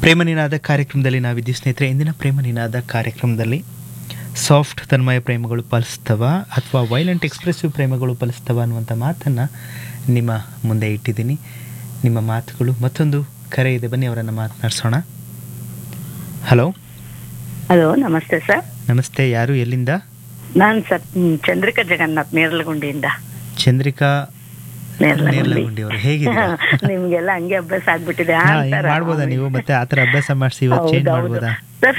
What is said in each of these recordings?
ಪ್ರೇಮ ನಿನಾದ ಕಾರ್ಯಕ್ರಮದಲ್ಲಿ ನಾವಿದ್ದೀವಿ ಸ್ನೇಹಿತರೆ ಇಂದಿನ ಪ್ರೇಮ ನಿನಾದ ಕಾರ್ಯಕ್ರಮದಲ್ಲಿ ಸಾಫ್ಟ್ ತನ್ಮಯ ಪ್ರೇಮಗಳು ಫಲಿಸ್ತವ ಅಥವಾ ವೈಲೆಂಟ್ ಎಕ್ಸ್ಪ್ರೆಸಿವ್ ಪ್ರೇಮಗಳು ಫಲಿಸ್ತವ ಅನ್ನುವಂಥ ಮಾತನ್ನು ನಿಮ್ಮ ಮುಂದೆ ಇಟ್ಟಿದ್ದೀನಿ ನಿಮ್ಮ ಮಾತುಗಳು ಮತ್ತೊಂದು ಕರೆ ಇದೆ ಬನ್ನಿ ಅವರನ್ನು ಮಾತನಾಡಿಸೋಣ ಹಲೋ ಹಲೋ ನಮಸ್ತೆ ಸರ್ ನಮಸ್ತೆ ಯಾರು ಎಲ್ಲಿಂದ ನಾನು ಸರ್ ಹ್ಮ್, ಚಂದ್ರಿಕಾ ಜಗನ್ನಾಥ್ ನೇರಲಗುಂಡಿಯಿಂದ ಚಂದ್ರಿಕಾ ನೇರಲಗುಂಡಿ ನೇರ್ಲಗುಂಡಿ ಅವರು ಹೇಗಿದ್ದೀರಾ ನಿಮ್ಗೆಲ್ಲ ಹಂಗೆ ಅಭ್ಯಾಸ ಆಗ್ಬಿಟ್ಟಿದೆ ಹಾ, ಹಿಂಗ್ ಮಾಡ್ಬೋದಾ ನೀವು ಮತ್ತೆ ಆ ಥರ ಅಭ್ಯಾಸ ಮಾಡಿಸಿ ಇವತ್ತು ಚೇಂಜ್ ಮಾಡ್ಬೋದಾ ಸರ್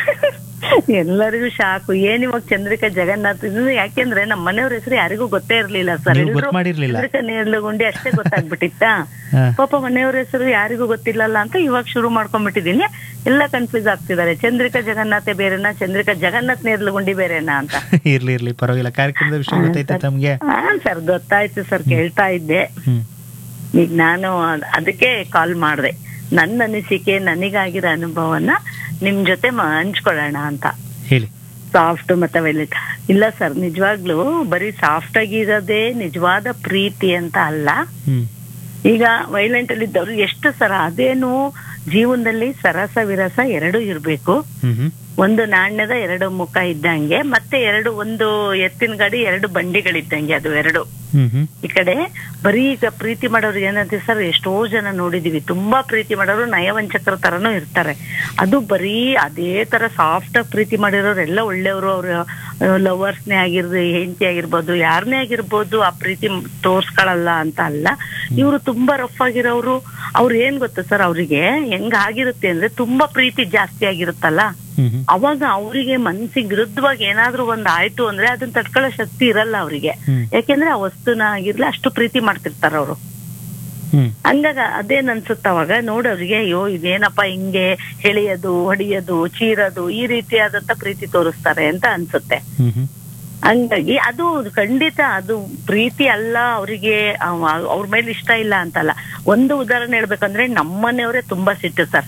ಎಲ್ಲರಿಗೂ ಶಾಕು ಏನ್ ಇವಾಗ ಚಂದ್ರಿಕಾ ಜಗನ್ನಾಥ್ ಇದು ಯಾಕೆಂದ್ರೆ ನಮ್ಮ ಮನೆಯವ್ರ ಹೆಸರು ಯಾರಿಗೂ ಗೊತ್ತೇ ಇರ್ಲಿಲ್ಲ ಸರ್ ನೀವು ಗೊತ್ತು ಮಾಡಿರ್ಲಿಲ್ಲ? ಚಂದ್ರಿಕಾ ನೇರ್ಲಗುಂಡಿ ಅಷ್ಟೇ ಗೊತ್ತಾಗ್ಬಿಟ್ಟಿತ್ತ ಹಾ. ಪಾಪ ಮನೆಯವ್ರ ಹೆಸರು ಯಾರಿಗೂ ಗೊತ್ತಿಲ್ಲಲ್ಲ ಅಂತ ಇವಾಗ ಶುರು ಮಾಡ್ಕೊಂಡ್ಬಿಟ್ಟಿದೀನಿ ಎಲ್ಲ ಕನ್ಫ್ಯೂಸ್ ಆಗ್ತಿದ್ದಾರೆ ಚಂದ್ರಿಕಾ ಜಗನ್ನಾಥೆ ಬೇರೆನಾ ಚಂದ್ರಿಕಾ ಜಗನ್ನಾಥ್ ನೇರ್ಲಗುಂಡಿ ಬೇರೆನಾ ಅಂತ ಇರ್ಲಿ ಇರ್ಲಿ ಪರವಾಗಿಲ್ಲ ಕಾರ್ಯಕ್ರಮದ ವಿಷಯ ಗೊತ್ತೈತೆ ತಮ್ಗೆ ಹಾ ಸರ್ ಗೊತ್ತಾಯ್ತು ಸರ್ ಕೇಳ್ತಾ ಇದ್ದೆ ಹ್ಮ್ ಈಗ ನಾನು ಅದ್- ಅದಕ್ಕೆ ಕಾಲ್ ಮಾಡಿದೆ ನನ್ನ ಅನಿಸಿಕೆ ನನಗಾಗಿರೋ ಅನುಭವನ ನಿಮ್ ಜೊತೆ ಮ- ಹಂಚ್ಕೊಳ್ಳೋಣ ಅಂತ ಹೇಳಿ ಸಾಫ್ಟ್ ಮತ್ತೆ ವೈಲೆಟ್ ಇಲ್ಲ ಸರ್ ನಿಜವಾಗ್ಲೂ ಬರೀ ಸಾಫ್ಟ್ ಆಗಿರೋದೇ ನಿಜವಾದ ಪ್ರೀತಿ ಅಂತ ಅಲ್ಲ ಹ್ಮ್ ಈಗ ವೈಲೆಂಟ್ ಅಲ್ಲಿ ಇದ್ದವ್ರು ಎಷ್ಟು ಸರ ಅದೇನು ಜೀವನದಲ್ಲಿ ಸರಸ ವಿರಸ ಎರಡೂ ಇರ್ಬೇಕು ಹ್ಮ್ ಹ್ಮ್ ಒಂದು ನಾಣ್ಯದ ಎರಡು ಮುಖ ಇದ್ದಂಗೆ ಮತ್ತೆ ಎರಡು ಒಂದು ಎತ್ತಿನ ಗಾಡಿ ಎರಡು ಬಂಡಿಗಳಿದ್ದಂಗೆ ಅದು ಎರಡು ಹ್ಮ್ ಹ್ಮ್ ಈ ಕಡೆ ಬರೀ ಈಗ ಪ್ರೀತಿ ಮಾಡೋರು ಏನಂತ ಸರ್ ಎಷ್ಟೋ ಜನ ನೋಡಿದೀವಿ ತುಂಬಾ ಪ್ರೀತಿ ಮಾಡೋರು ನಯವಂಚಕರ ತರನು ಇರ್ತಾರೆ ಅದು ಬರೀ ಅದೇ ತರ ಸಾಫ್ಟ್ ಆಗಿ ಪ್ರೀತಿ ಮಾಡಿರೋರೆಲ್ಲ ಒಳ್ಳೆಯವರು ಅವ್ರ ಲವರ್ಸ್ನೇ ಆಗಿರ್ಬೋದು ಹೆಂಡತಿ ಆಗಿರ್ಬೋದು ಯಾರನ್ನೇ ಆಗಿರ್ಬೋದು ಆ ಪ್ರೀತಿ ತೋರ್ಸ್ಕೊಳಲ್ಲ ಅಂತ ಅಲ್ಲ ಇವರು ತುಂಬಾ ರಫ್ ಆಗಿರೋರು ಅವ್ರು ಏನ್ ಗೊತ್ತಾ ಸರ್ ಅವ್ರಿಗೆ ಹೆಂಗ್ ಆಗಿರುತ್ತೆ ಅಂದ್ರೆ ತುಂಬಾ ಪ್ರೀತಿ ಜಾಸ್ತಿ ಆಗಿರುತ್ತಲ್ಲ ಹ್ಮ್ ಹ್ಮ್ ಅವಾಗ ಅವರಿಗೆ ಮನ್ಸಿಗೆ ವಿರುದ್ಧವಾಗಿ ಏನಾದ್ರೂ ಒಂದ್ ಆಯ್ತು ಅಂದ್ರೆ ಅದನ್ನ ತಡ್ಕೊಳ್ಳೋ ಶಕ್ತಿ ಇರಲ್ಲ ಅವರಿಗೆ ಹ್ಮ್. ಯಾಕೆಂದ್ರೆ ಆ ವಸ್ತುನ ಆಗಿರ್ಲಿ ಅಷ್ಟು ಪ್ರೀತಿ ಮಾಡ್ತಿರ್ತಾರ ಅವರು ಹ್ಮ್ ಹಂಗಾಗ ಅದೇನ್ ಅನ್ಸುತ್ತ ಅವಾಗ ನೋಡೋರಿಗೆ ಅಯ್ಯೋ ಇದೇನಪ್ಪ ಹಿಂಗೆ ಎಳೆಯೋದು ಹೊಡಿಯೋದು ಚೀರೋದು ಈ ರೀತಿಯಾದಂತ ಪ್ರೀತಿ ತೋರಿಸ್ತಾರೆ ಅಂತ ಅನ್ಸುತ್ತೆ ಹ್ಮ್ ಹ್ಮ್ ಹಂಗಾಗಿ ಅದು ಖಂಡಿತ ಅದು ಪ್ರೀತಿ ಅಲ್ಲ ಅವರಿಗೆ ಅವ್ರ ಮೇಲೆ ಇಷ್ಟ ಇಲ್ಲ ಅಂತಲ್ಲ ಒಂದು ಉದಾಹರಣೆ ಹೇಳ್ಬೇಕಂದ್ರೆ ನಮ್ಮನೆಯವರೇ ತುಂಬಾ ಸಿಟ್ಟು ಸರ್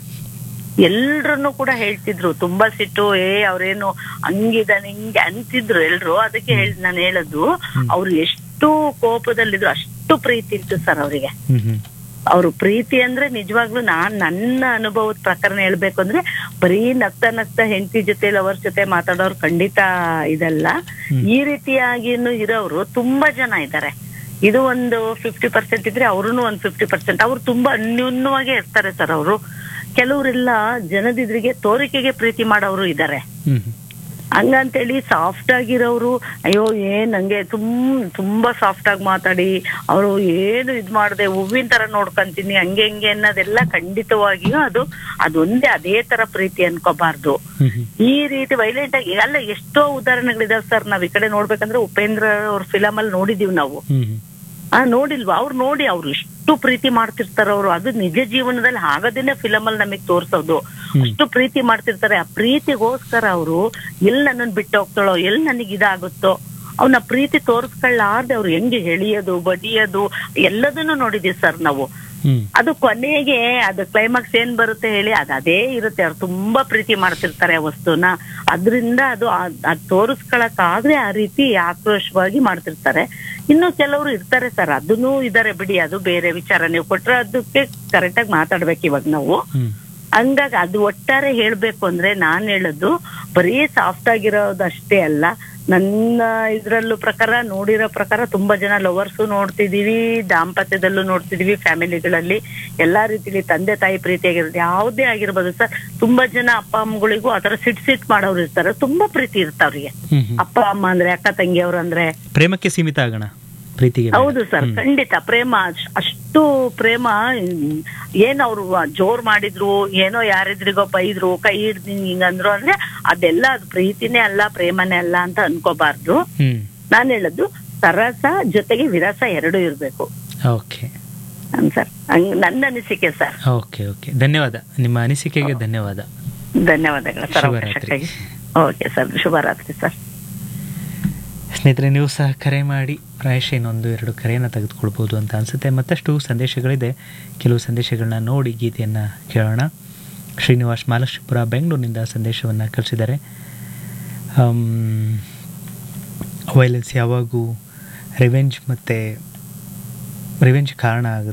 ಎಲ್ರನ್ನು ಕೂಡ ಹೇಳ್ತಿದ್ರು ತುಂಬಾ ಸಿಟ್ಟು ಏ ಅವ್ರೇನು ಹಂಗಿದಾನೆ ಹಿಂಗೆ ಅಂತಿದ್ರು ಎಲ್ರು ಅದಕ್ಕೆ ಹೇಳಿ ನಾನು ಹೇಳೋದು ಅವ್ರು ಎಷ್ಟು ಕೋಪದಲ್ಲಿದ್ರು ಅಷ್ಟು ಪ್ರೀತಿ ಇತ್ತು ಸರ್ ಅವರಿಗೆ ಹ್ಮ್ ಹ್ಮ್ ಅವ್ರು ಪ್ರೀತಿ ಅಂದ್ರೆ ನಿಜವಾಗ್ಲೂ ನಾನ್ ನನ್ನ ಅನುಭವದ ಪ್ರಕಾರ ಹೇಳ್ಬೇಕು ಅಂದ್ರೆ ಬರೀ ನಗ್ತಾ ನಗ್ತಾ ಹೆಂಡತಿ ಜೊತೆ ಲವರ್ ಜೊತೆ ಮಾತಾಡೋರು ಖಂಡಿತ ಇದಲ್ಲ ಈ ರೀತಿಯಾಗಿನು ಇರೋರು ತುಂಬಾ ಜನ ಇದ್ದಾರೆ ಇದು ಒಂದು ಫಿಫ್ಟಿ ಪರ್ಸೆಂಟ್ ಇದ್ರೆ ಅವ್ರು ಒಂದ್ ಫಿಫ್ಟಿ ಪರ್ಸೆಂಟ್ ಅವ್ರು ತುಂಬಾ ಅನ್ಯೂನ್ಯವಾಗೇ ಇರ್ತಾರೆ ಸರ್ ಅವರು ಕೆಲವರೆಲ್ಲ ಜನದಿದ್ರಿಗೆ ತೋರಿಕೆಗೆ ಪ್ರೀತಿ ಮಾಡೋರು ಇದ್ದಾರೆ ಹ್ಮ್ ಹ್ಮ್ ಹಂಗಂತೇಳಿ ಸಾಫ್ಟ್ ಆಗಿರೋರು ಅಯ್ಯೋ ಏನ್ ನಂಗೆ ತುಮ್ ತುಂಬಾ ಸಾಫ್ಟ್ ಆಗಿ ಮಾತಾಡಿ ಅವರು ಏನು ಇದ್ ಮಾಡದೆ ಹೂವಿನ ತರ ನೋಡ್ಕೊಂತೀನಿ ಹಂಗೆ ಹಿಂಗೆ ಅನ್ನೋದೆಲ್ಲ ಖಂಡಿತವಾಗಿಯೂ ಅದು ಅದೊಂದೇ ಅದೇ ತರ ಪ್ರೀತಿ ಅನ್ಕೋಬಾರ್ದು ಹ್ಮ್ ಹ್ಮ್ ಈ ರೀತಿ ವೈಲೆಂಟ್ ಆಗಿ ಅಲ್ಲ ಎಷ್ಟೋ ಉದಾಹರಣೆಗಳಿದಾವೆ ಸರ್ ನಾವ್ ಈ ಕಡೆ ನೋಡ್ಬೇಕಂದ್ರೆ ಉಪೇಂದ್ರ ಅವ್ರ ಫಿಲಮ್ ಅಲ್ಲಿ ನೋಡಿದೀವಿ ನಾವು ಹ್ಮ್ ಹ್ಮ್ ಆ ನೋಡಿಲ್ವಾ ಅವ್ರು ನೋಡಿ ಅವ್ರು ಎಷ್ಟು ಪ್ರೀತಿ ಮಾಡ್ತಿರ್ತಾರ ಅವ್ರು ಅದು ನಿಜ ಜೀವನದಲ್ಲಿ ಆಗೋದೇನೆ ಫಿಲಮ್ ಅಲ್ಲಿ ನಮಗ್ ತೋರ್ಸೋದು ಅಷ್ಟು ಪ್ರೀತಿ ಮಾಡ್ತಿರ್ತಾರೆ ಆ ಪ್ರೀತಿಗೋಸ್ಕರ ಅವರು ಎಲ್ ನನ್ನನ್ ಬಿಟ್ಟು ಹೋಗ್ತಾಳೋ ಎಲ್ ನನಗ್ ಇದಾಗುತ್ತೋ ಅವ್ನ ಪ್ರೀತಿ ತೋರ್ಸ್ಕೊಳ್ಳಾರ್ದೆ ಅವ್ರು ಹೆಂಗೆ ಎಳಿಯೋದು ಬಡಿಯೋದು ಎಲ್ಲದನ್ನು ನೋಡಿದೀವಿ ಸರ್ ನಾವು ಹ್ಮ್ ಅದು ಕೊನೆಗೆ ಅದು ಕ್ಲೈಮಾಕ್ಸ್ ಏನ್ ಬರುತ್ತೆ ಹೇಳಿ ಅದು ಅದೇ ಇರುತ್ತೆ ಅವ್ರು ತುಂಬಾ ಪ್ರೀತಿ ಮಾಡ್ತಿರ್ತಾರೆ ಆ ವಸ್ತುನ ಅದ್ರಿಂದ ಅದು ಆ- ಅದ್ ತೋರಿಸ್ಕೊಳಕ್ ಆದ್ರೆ ಆ ರೀತಿ ಆಕ್ರೋಶವಾಗಿ ಮಾಡ್ತಿರ್ತಾರೆ ಇನ್ನು ಕೆಲವರು ಇರ್ತಾರೆ ಸರ್ ಅದನ್ನು ಇದಾರೆ ಬಿಡಿ ಅದು ಬೇರೆ ವಿಚಾರ ನೀವು ಕೊಟ್ರೆ ಅದಕ್ಕೆ ಕರೆಕ್ಟ್ ಆಗಿ ಮಾತಾಡ್ಬೇಕು ಇವಾಗ ನಾವು ಹ್ಮ್ ಹಂಗಾಗಿ ಅದು ಒಟ್ಟಾರೆ ಹೇಳ್ಬೇಕು ಅಂದ್ರೆ ನಾನ್ ಹೇಳೋದು ಬರೀ ಸಾಫ್ಟ್ ಆಗಿರೋದಷ್ಟೇ ಅಲ್ಲ ನನ್ನ ಇದ್ರಲ್ಲೂ ಪ್ರಕಾರ ನೋಡಿರೋ ಪ್ರಕಾರ ತುಂಬಾ ಜನ ಲವರ್ಸ್ ನೋಡ್ತಿದೀವಿ ದಾಂಪತ್ಯದಲ್ಲೂ ನೋಡ್ತಿದೀವಿ ಫ್ಯಾಮಿಲಿಗಳಲ್ಲಿ ಎಲ್ಲಾ ರೀತಿಲಿ ತಂದೆ ತಾಯಿ ಪ್ರೀತಿಯಾಗಿರೋದು ಯಾವುದೇ ಆಗಿರ್ಬೋದು ಸರ್ ತುಂಬಾ ಜನ ಅಪ್ಪ ಅಮ್ಮಗಳಿಗೂ ಆತರ ಸಿಟ್ ಸಿಟ್ ಮಾಡೋರು ಇರ್ತಾರೆ ತುಂಬಾ ಪ್ರೀತಿ ಇರ್ತಾವ್ರಿಗೆ ಹ್ಮ್ ಹ್ಮ್ ಅಪ್ಪ ಅಮ್ಮ ಅಂದ್ರೆ ಅಕ್ಕ ತಂಗಿಯವ್ರು ಅಂದ್ರೆ ಪ್ರೇಮಕ್ಕೆ ಸೀಮಿತ ಆಗೋಣ ಪ್ರೀತಿಗೆ ಬೇಡ. ಹೌದು ಸರ್ ಖಂಡಿತ ಪ್ರೇಮ ಅಶ್- ಅಷ್ಟು ಪ್ರೇಮ ಹ್ಮ್, ಏನ್ ಅವ್ರು ಜೋರ್ ಮಾಡಿದ್ರು ಏನೋ ಯಾರಿದ್ರಿಗೋ ಬೈದ್ರು ಕೈ ಹಿಡ್ದು ಹಿಂಗಂದ್ರು ಅಂದ್ರೆ ಅದೆಲ್ಲ ಅದು ಪ್ರೀತಿನೇ ಅಲ್ಲ ಪ್ರೇಮನೇ ಅಲ್ಲ ಅಂತ ಅನ್ಕೋಬಾರ್ದು ಹ್ಮ್ ನಾನ್ ಹೇಳೋದು ಸರಸ ಜೊತೆಗೆ ವಿರಸ ಎರಡು ಇರ್ಬೇಕು ಓಕೆ ಹ್ಮ್ ಸರ್ ಹಂಗ್ ನನ್ನ ಅನಿಸಿಕೆ ಸರ್ ಓಕೆ ಓಕೆ ಧನ್ಯವಾದ ನಿಮ್ಮ ಅನಿಸಿಕೆಗೆ ಧನ್ಯವಾದ ಧನ್ಯವಾದಗಳು ಸರ್ ಶುಭರಾತ್ರಿ. ಅವಕಾಶಕ್ಕಾಗಿ ಓಕೆ ಸರ್ ಶುಭರಾತ್ರಿ ಸರ್ ಸ್ನೇಹಿತರೆ ನೀವು ಸಹ ಕರೆ ಮಾಡಿ ಪ್ರಾಯಶಃ ಇನ್ನೊಂದು ಎರಡು ಕರೆಯನ್ನು ತೆಗೆದುಕೊಳ್ಬೋದು ಅಂತ ಅನಿಸುತ್ತೆ ಮತ್ತಷ್ಟು ಸಂದೇಶಗಳಿದೆ ಕೆಲವು ಸಂದೇಶಗಳನ್ನ ನೋಡಿ ಗೀತೆಯನ್ನು ಕೇಳೋಣ ಶ್ರೀನಿವಾಸ್ ಮಾಲಕ್ಷ್ಮೀಪುರ ಬೆಂಗಳೂರಿನಿಂದ ಸಂದೇಶವನ್ನು ಕಳಿಸಿದ್ದಾರೆ ವೈಲೆನ್ಸ್ ಯಾವಾಗೂ ರಿವೆಂಜ್ ಮತ್ತು ರಿವೆಂಜ್ ಕಾರಣ ಆಗುತ್ತೆ